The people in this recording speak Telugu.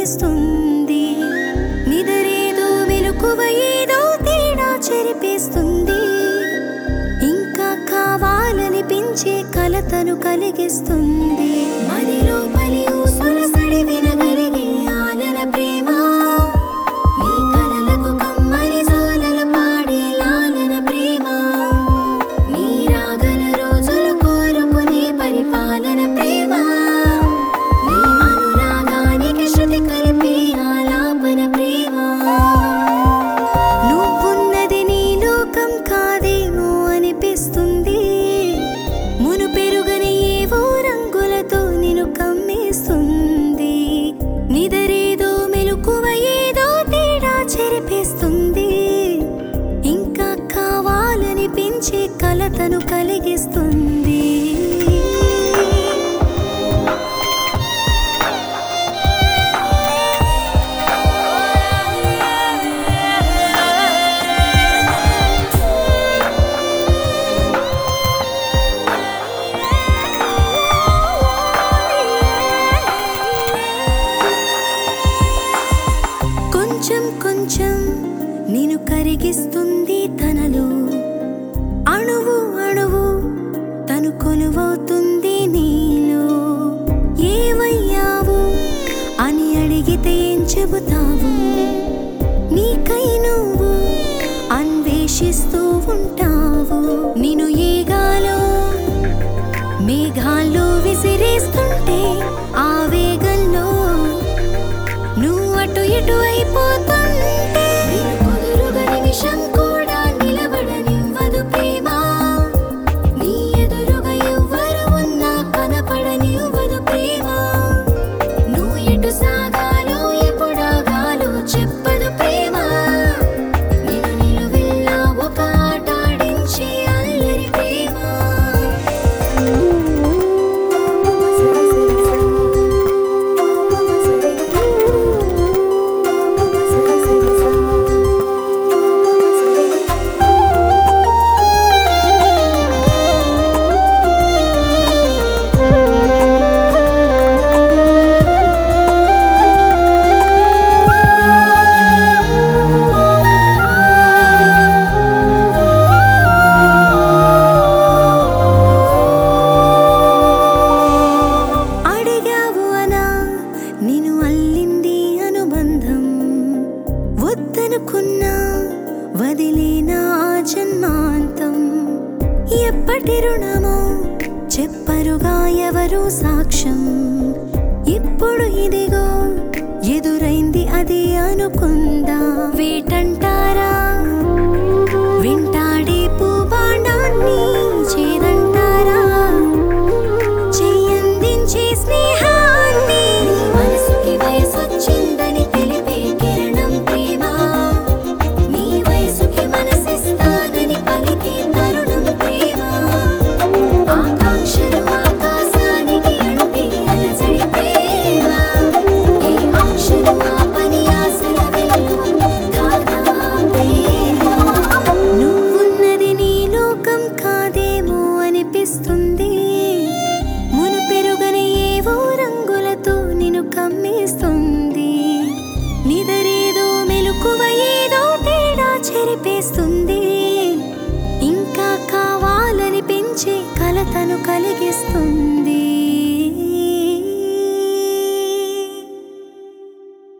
అనిపిస్తుంది నిదరేదో మెలకువ ఏదో తేడా చెరిపేస్తుంది ఇంకా కావాలనిపించే కలతను కలిగిస్తుంది మదిలో పలి ఊసులసడి వినగలిగే ఆనన ప్రేమ నీ కలలకు కమ్మని జోలలు పాడే లాలన ప్రేమ నీ రాగల రోజులు కోరుకునే పరిపాలన ప్రేమ నీ అనురాగానికి శృతి కలిపే ఆలాపన ప్రేమ నువ్వున్నది నీ లోకం కాదేమో అనిపిస్తుంది మును పెరుగని ఏవో రంగులతో నిన్ను కమ్మేస్తుంది నిదరేదో మెలకువ ఏదో తేడా చెరిపేస్తుంది ఇంకా కావాలనిపించే కలతను కలిగిస్తుంది కొంచెం కొంచెం నేను కరిగిస్తుంది తనలో అణువు అణువు తను కొలువవుతుంది నీలో ఏవయ్యావు అని అడిగితే ఏం చెబుతావు నీకై నువ్వు అన్వేషిస్తూ ఉంటావు నేను ఏగాలో మేఘాల్లో విసిరేస్తుంటే ఆ వేగంలో నువ్వు అటు ఇటు అయిపోతుంటే కుదురుగా నిమిషం కూడా నిలబడనివ్వదు ప్రేమ నీ ఎదురుగా ఎవ్వరు ఉన్నా కనపడనివ్వదు ప్రేమ నువ్వు ఎటు సాగాలో ఎప్పుడాగాలో చెప్పదు ప్రేమ నిన్ను నిలువెల్లా ఒక ఆట ఆడించే అల్లరి ప్రేమ అడిగావు అనా నేను అల్లింది అనుబంధం వద్దనుకున్నా వదిలేనా ఆ జన్మాంతం ఎప్పటి రుణమో చెప్పరుగా ఎవరు సాక్ష్యం ఇప్పుడు ఇదిగో ఎదురైంది అది అనుకుందా వేటంటారా వెంటాడే పూబాండాన్ని చేదంటారా చెయ్యందించే స్నేహాన్ని మనసుకి వయసొచ్చిందని తెలిపే కిరణం ప్రేమ నీ వయసుకి మనసిస్తానని పలికే తరుణం ప్రేమ ఆకాంక్షలు ఆకాశానికి అంటే అలజడి ప్రేమ ఏ ఆంక్షలు ఆపని ఆశల వెలుగు కాదా ప్రేమ నువ్వున్నది నీ లోకం కాదేమో అనిపిస్తుంది మును పెరుగని ఏవో రంగులతో నిన్ను కమ్మేస్తుంది నిదరేదో మెలకువ ఏదో తేడా చెరిపేస్తుంది ఇంకా కావాలని పెంచే కలతను కలిగిస్తుంది